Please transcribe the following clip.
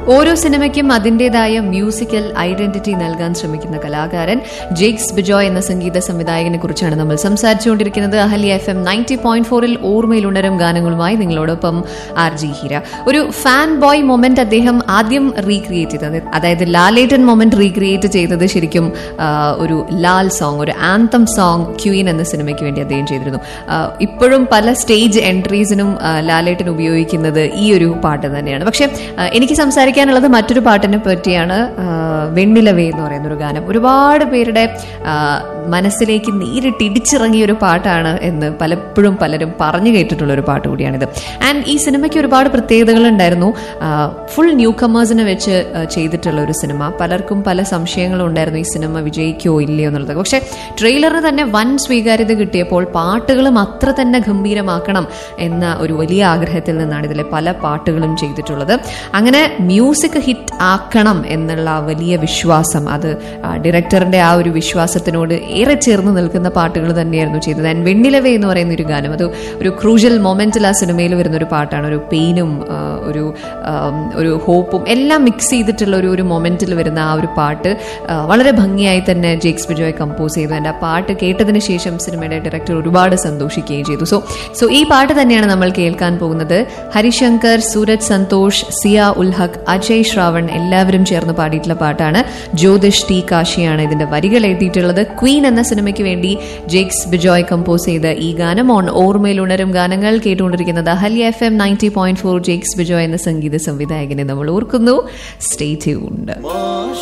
ഓരോ സിനിമയ്ക്കും അതിന്റേതായ musical identity നൽകാൻ ശ്രമിക്കുന്ന കലാകാരൻ ജേക്സ് ബിജോയ് എന്ന സംഗീത സംവിധായകനെ കുറിച്ചാണ് നമ്മൾ സംസാരിച്ചുകൊണ്ടിരിക്കുന്നത് Ahalya F M ninety point ഫോറിൽ ഓർമ്മയിൽ ഉണരും ഗാനങ്ങളുമായി നിങ്ങളോടൊപ്പം ആർ ജി ഹീര ഒരു ഫാൻ ബോയ് മൊമെന്റ് അദ്ദേഹം ആദ്യം റീക്രിയേറ്റ് ചെയ്തത് അതായത് ലാലേട്ടൻ മൊമെന്റ് റീക്രിയേറ്റ് ചെയ്തത് ശരിക്കും ആ, ഒരു ലാൽ സോങ് ഒരു ആന്തം സോങ് ക്യൂയിൻ എന്ന സിനിമയ്ക്ക് വേണ്ടി അദ്ദേഹം ചെയ്തിരുന്നു ആ, ഇപ്പോഴും പല സ്റ്റേജ് എൻട്രീസിനും ആ, ലാലേട്ടൻ ഉപയോഗിക്കുന്നത് ഈ ഒരു പാട്ട് തന്നെയാണ് പക്ഷെ ആ, എനിക്ക് സംസാരിക്കാനുള്ളത് മറ്റൊരു പാട്ടിനെ പറ്റിയാണ് ആ, വെണ്ണിലവേ എന്ന് പറയുന്ന ഒരു ഗാനം ഒരുപാട് പേരുടെ ആ, മനസ്സിലേക്ക് നേരിട്ട് ഇടിച്ചിറങ്ങിയ ഒരു പാട്ടാണ് എന്ന് പലപ്പോഴും പലരും പറഞ്ഞു കേട്ടിട്ടുള്ള ഒരു പാട്ട് കൂടിയാണിത് ആൻഡ് ഈ സിനിമയ്ക്ക് ഒരുപാട് പ്രത്യേകതകൾ ഉണ്ടായിരുന്നു ഫുൾ ന്യൂ കമേഴ്സിനെ വെച്ച് ആ, ചെയ്തിട്ടുള്ള ഒരു സിനിമ പലർക്കും പല സംശയങ്ങളും ഉണ്ടായിരുന്നു ഈ സിനിമ വിജയിക്കോ ഇല്ലയോ എന്നുള്ളത് പക്ഷെ ട്രെയിലറിന് തന്നെ വൻ സ്വീകാര്യത കിട്ടിയപ്പോൾ പാട്ടുകളും അത്ര തന്നെ ഗംഭീരമാക്കണം എന്ന ഒരു വലിയ ആഗ്രഹത്തിൽ നിന്നാണ് ഇതിലെ പല പാട്ടുകളും ചെയ്തിട്ടുള്ളത് അങ്ങനെ മ്യൂസിക് ഹിറ്റ് ആക്കണം എന്നുള്ള ആ വലിയ വിശ്വാസം അത് ആ, ഡയറക്ടറിന്റെ ആ ഒരു വിശ്വാസത്തിനോട് ഏറെ ചേർന്ന് നിൽക്കുന്ന പാട്ടുകൾ തന്നെയായിരുന്നു ചെയ്തത് ആൻഡ് വെണ്ണിലവേ എന്ന് പറയുന്ന ഒരു ഗാനം അത് ഒരു ക്രൂഷ്യൽ മൊമെന്റിൽ ആ സിനിമയിൽ വരുന്ന ഒരു പാട്ടാണ് ഒരു പെയിനും ഒരു ആം, ഒരു ഹോപ്പും എല്ലാം മിക്സ് ചെയ്തിട്ടുള്ള ഒരു ഒരു മൊമെന്റിൽ വരുന്ന ആ ഒരു പാട്ട് ആ, വളരെ ഭംഗിയായി തന്നെ ജേക്സ് ബിജോയ് കമ്പോസ് ചെയ്തു ആൻഡ് ആ പാട്ട് കേട്ടതിന് ശേഷം സിനിമയുടെ ഡയറക്ടർ ഒരുപാട് സന്തോഷിക്കുകയും ചെയ്തു സോ സോ ഈ പാട്ട് തന്നെയാണ് നമ്മൾ കേൾക്കാൻ പോകുന്നത് ഹരിശങ്കർ സൂരജ് സന്തോഷ് സിയ ഉൽഹക് അജയ് ശ്രാവൺ എല്ലാവരും ചേർന്ന് പാടിയിട്ടുള്ള പാട്ടാണ് ജ്യോതിഷ് ടി കാശിയാണ് ഇതിന്റെ വരികൾ എഴുതിയിട്ടുള്ളത് ക്വീൻ എന്ന സിനിമയ്ക്ക് വേണ്ടി ജേക്സ് ബിജോയ് കമ്പോസ് ചെയ്ത ഈ ഗാനം ഓൺ ഓർമ്മയിൽ ഉണരും ഗാനങ്ങൾ കേട്ടുകൊണ്ടിരിക്കുന്നത് Ahalya F M ninety point four Jakes Bejoy എന്ന സംഗീത സംവിധായകനെ നമ്മൾ ഓർക്കുന്നു സ്റ്റേ ട്യൂൺഡ്